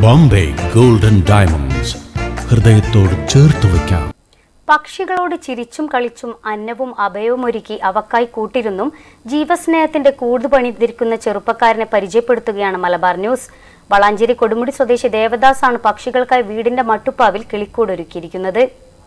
Bombay golden diamonds ഹൃദയത്തോട് ചേർത്ത് വയ്ക്കാം പക്ഷികളോട് ചിരിച്ചും കളിച്ചും അന്നവും അഭയവും ഒരുക്കി അവക്കായി കൂട്ടിരുന്നും ജീവസ്നേഹത്തിന്റെ കൂടു പണിതിരിക്കുന്ന ചെറുപ്പക്കാരനെ പരിചയപ്പെടുത്തുകയാണ് മലബാർ ന്യൂസ് വളാഞ്ചേരി കൊടുമുടി സ്വദേശി ദേവദാസ് ആണ് പക്ഷികൾക്കായി വീടിന്റെ മട്ടുപ്പാവിൽ കിളിക്കൂട് ഒരുക്കിയിരിക്കുന്നത്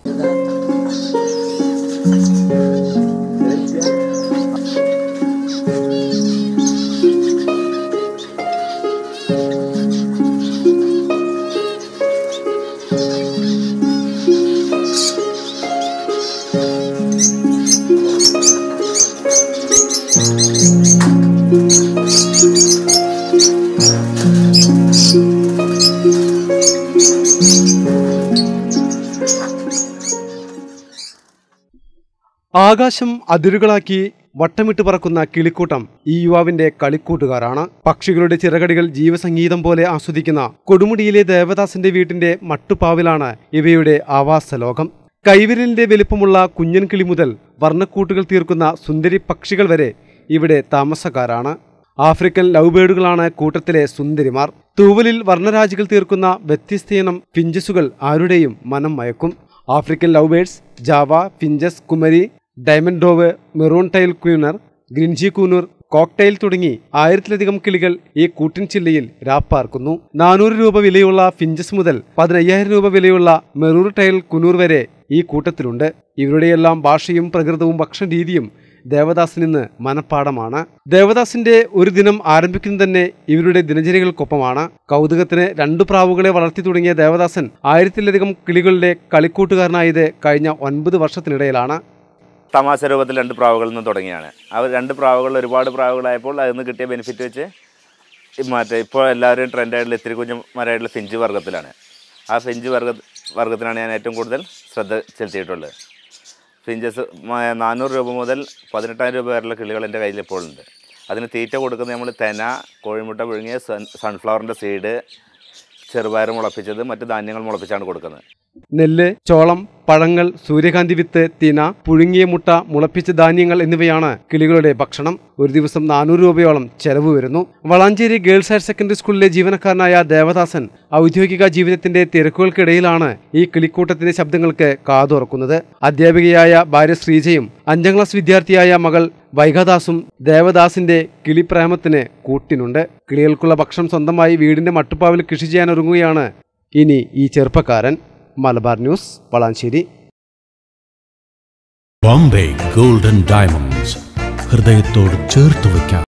ആകാശം അതിരുകളാക്കി വട്ടമിട്ട് പറക്കുന്ന കിളിക്കൂട്ടം ഈ യുവാവിന്റെ കളിക്കൂട്ടുകാരാണ് പക്ഷികളുടെ ചിറകടികൾ ജീവസംഗീതം പോലെ ആസ്വദിക്കുന്ന കൊടുമുടിയിലെ ദേവദാസിന്റെ വീട്ടിന്റെ മട്ടുപാവിലാണ് ഇവയുടെ ആവാസ ലോകം കൈവിരലിന്റെ വലിപ്പമുള്ള കുഞ്ഞൻ കിളി മുതൽ വർണ്ണക്കൂട്ടുകൾ തീർക്കുന്ന സുന്ദരി പക്ഷികൾ വരെ ഇവിടെ താമസക്കാരാണ് ആഫ്രിക്കൻ ലവ് ബേഡുകളാണ് കൂട്ടത്തിലെ സുന്ദരിമാർ തൂവലിൽ വർണ്ണരാജികൾ തീർക്കുന്ന വ്യത്യസ്തയിനം ഫിഞ്ചസുകൾ ആരുടെയും മനം മയക്കും African love birds Java finches കുമരി diamond dove maroon tail conure green cheek conure cockatiel തുടങ്ങി ആയിരത്തിലധികം കിളികൾ ഈ കൂട്ടിൻ ചില്ലയിൽ രാപ്പാർക്കുന്നു നാനൂറ് രൂപ വിലയുള്ള ഫിഞ്ചസ് മുതൽ പതിനയ്യായിരം രൂപ വിലയുള്ള മെറൂർ ടൈൽ കുനൂർ വരെ ഈ കൂട്ടത്തിലുണ്ട് ഇവരുടെയെല്ലാം ഭാഷയും പ്രകൃതവും ഭക്ഷണരീതിയും ദേവദാസിൽ നിന്ന് മനപ്പാടമാണ് ദേവദാസിന്റെ ഒരു ദിനം ആരംഭിക്കുന്നത് തന്നെ ഇവരുടെ ദിനചര്യകൾക്കൊപ്പമാണ് കൗതുകത്തിന് രണ്ടു പ്രാവുകളെ വളർത്തി തുടങ്ങിയ ദേവദാസൻ ആയിരത്തിലധികം കിളികളുടെ കളിക്കൂട്ടുകാരനായത് കഴിഞ്ഞ ഒൻപത് വർഷത്തിനിടയിലാണ് തമാശ രൂപത്തിൽ രണ്ട് പ്രാവുകളിൽ നിന്ന് തുടങ്ങിയാണ് അവർ രണ്ട് പ്രാവുകൾ ഒരുപാട് പ്രാവുകളായപ്പോൾ അതിൽ നിന്ന് കിട്ടിയ ബെനിഫിറ്റ് വെച്ച് ഈ മറ്റേ ഇപ്പോൾ എല്ലാവരും ട്രെൻഡായിട്ടുള്ള ഇത്തിരി കുഞ്ഞുമാരായിട്ടുള്ള ഫിഞ്ച് വർഗ്ഗത്തിലാണ് ആ ഫിഞ്ച് വർഗ്ഗ വർഗ്ഗത്തിലാണ് ഞാൻ ഏറ്റവും കൂടുതൽ ശ്രദ്ധ ചെലുത്തിയിട്ടുള്ളത് ഫിഞ്ചസ് മ- നാനൂറ് രൂപ മുതൽ പതിനെട്ടായിരം രൂപ വരെയുള്ള കിളികൾ എൻ്റെ കയ്യിൽ ഇപ്പോൾ ഉണ്ട് അതിന് തീറ്റ കൊടുക്കുന്നത് നമ്മൾ തെന കോഴിമുട്ട പുഴുങ്ങിയ സൺ സൺഫ്ലവറിൻ്റെ സീഡ് ചെറുപയർ മുളപ്പിച്ചത് മറ്റ് ധാന്യങ്ങൾ മുളപ്പിച്ചാണ് കൊടുക്കുന്നത് നെല്ല് ചോളം പഴങ്ങൾ സൂര്യകാന്തി വിത്ത് തിന പുഴുങ്ങിയ മുട്ട മുളപ്പിച്ച ധാന്യങ്ങൾ എന്നിവയാണ് കിളികളുടെ ഭക്ഷണം ഒരു ദിവസം നാനൂറ് രൂപയോളം ചെലവ് വരുന്നു വളാഞ്ചേരി ഗേൾസ് ഹയർ സെക്കൻഡറി സ്കൂളിലെ ജീവനക്കാരനായ ദേവദാസൻ ഔദ്യോഗിക ജീവിതത്തിന്റെ തിരക്കുകൾക്കിടയിലാണ് ഈ കിളിക്കൂട്ടത്തിന്റെ ശബ്ദങ്ങൾക്ക് കാതുറക്കുന്നത് അധ്യാപികയായ ഭാര്യ ശ്രീജയും അഞ്ചാം ക്ലാസ് വിദ്യാർത്ഥിയായ മകൾ വൈകദാസും ദേവദാസിന്റെ കിളിപ്രേമത്തിന് കൂട്ടിനുണ്ട് കിളികൾക്കുള്ള ഭക്ഷണം സ്വന്തമായി വീടിന്റെ മട്ടുപ്പാവിൽ കൃഷി ചെയ്യാൻ ഒരുങ്ങുകയാണ് ഇനി ഈ ചെറുപ്പക്കാരൻ Malabar news Valanchery Bombay golden diamonds ഹൃദയത്തോട് ചേർത്ത് വയ്ക്കാം